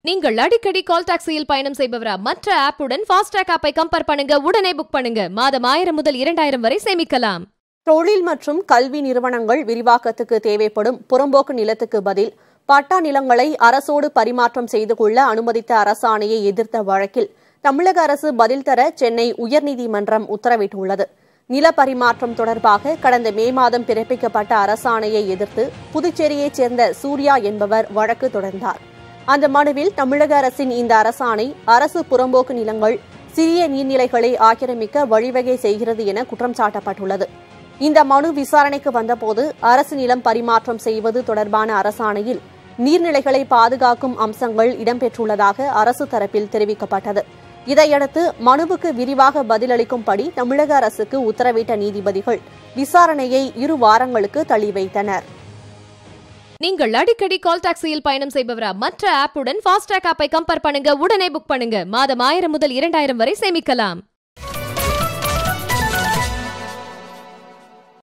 நீங்கள் அடிக்கடி கால் டாக்ஸியில் பயணம் செய்பவரா மற்ற ஆப்புடன் ஃபாஸ்டாக் ஆப்பை கம்பேர் பண்ணுங்க உடனே புக் பண்ணுங்க மாதம் ஆயிரம் முதல் இரண்டாயிரம் வரை சேமிக்கலாம் தொழில் மற்றும் கல்வி நிறுவனங்கள் விரிவாக்கத்துக்கு தேவைப்படும் புறம்போக்கு நிலத்துக்கு பதில் பட்டா நிலங்களை அரசோடு பரிமாற்றம் செய்து கொள்ள அனுமதித்த அரசாணையை எதிர்த்த வழக்கில் தமிழக அரசு பதில் தர சென்னை உயர்நீதிமன்றம் உத்தரவிட்டுள்ளது நில பரிமாற்றம் தொடர்பாக கடந்த மே மாதம் பிறப்பிக்கப்பட்ட அரசாணையை எதிர்த்து புதுச்சேரியைச் சேர்ந்த சூர்யா என்பவர் வழக்கு தொடர்ந்தார் அந்த மனுவில் தமிழக அரசின் இந்த அரசாணை அரசு புறம்போக்கு நிலங்கள் சிறிய நீர்நிலைகளை ஆக்கிரமிக்க வழிவகை செய்கிறது என குற்றம் சாட்டப்பட்டுள்ளது இந்த மனு விசாரணைக்கு வந்தபோது அரசு நிலம் பரிமாற்றம் செய்வது தொடர்பான அரசாணையில் நீர்நிலைகளை பாதுகாக்கும் அம்சங்கள் இடம்பெற்றுள்ளதாக அரசு தரப்பில் தெரிவிக்கப்பட்டது இதையடுத்து மனுவுக்கு விரிவாக பதிலளிக்கும்படி தமிழக அரசுக்கு உத்தரவிட்ட நீதிபதிகள் விசாரணையை இரு வாரங்களுக்கு தள்ளி வைத்தனர் நீங்கள் அடிக்கடி கால் டாக்ஸியில் பயணம் செய்பவரா மற்ற ஆப்புடன் ஃபாஸ்டாக் ஆப்பை கம்பேர் பண்ணுங்க உடனே புக் பண்ணுங்க மாதம் ஆயிரம் முதல் இரண்டாயிரம் வரை சேமிக்கலாம்